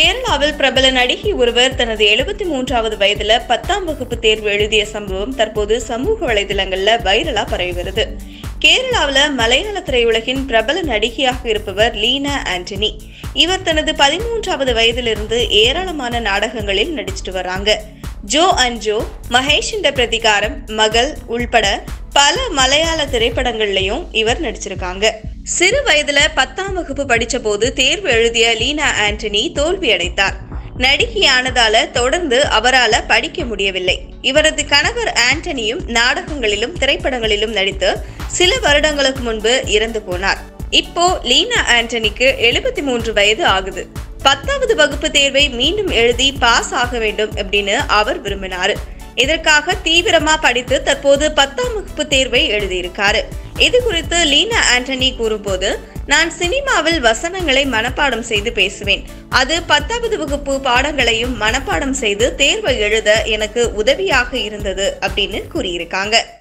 கேரளாவில் பிரபல நடிகை ஒருவர் தனது எழுபத்தி மூன்றாவது வயதுல பத்தாம் வகுப்பு தேர்வு எழுதிய சம்பவம் தற்போது சமூக வலைதளங்கள்ல வைரலா பரவி வருது கேரளாவில் மலையாள திரையுலகின் பிரபல நடிகையாக இருப்பவர் லீனா ஆண்டனி இவர் தனது பதிமூன்றாவது வயதிலிருந்து ஏராளமான நாடகங்களில் நடிச்சிட்டு வராங்க ஜோ அண்ட் ஜோ மகேஷிண்ட பிரதிகாரம் மகள் உள்பட பல மலையாள திரைப்படங்கள்லயும் இவர் நடிச்சிருக்காங்க சிறு வயதுல பத்தாம் வகுப்பு படிச்ச போது தேர்வு எழுதிய லீனா ஆண்டனி தோல்வி அடைந்தார் நடிகையானதால தொடர்ந்து அவரால படிக்க முடியவில்லை இவரது கணவர் ஆண்டனியும் நாடகங்களிலும் திரைப்படங்களிலும் நடித்து சில வருடங்களுக்கு முன்பு இறந்து போனார் இப்போ லீனா ஆண்டனிக்கு எழுபத்தி மூன்று வயது ஆகுது பத்தாவது வகுப்பு தேர்வை மீண்டும் எழுதி பாஸ் ஆக வேண்டும் அப்படின்னு அவர் விரும்பினாரு இதற்காக தீவிரமா படித்து தற்போது பத்தாம் வகுப்பு தேர்வை எழுதியிருக்காரு இது குறித்து லீனா ஆண்டனி கூறும்போது நான் சினிமாவில் வசனங்களை மனப்பாடம் செய்து பேசுவேன் அது பத்தாவது வகுப்பு பாடங்களையும் மனப்பாடம் செய்து தேர்வை எழுத எனக்கு உதவியாக இருந்தது அப்படின்னு கூறியிருக்காங்க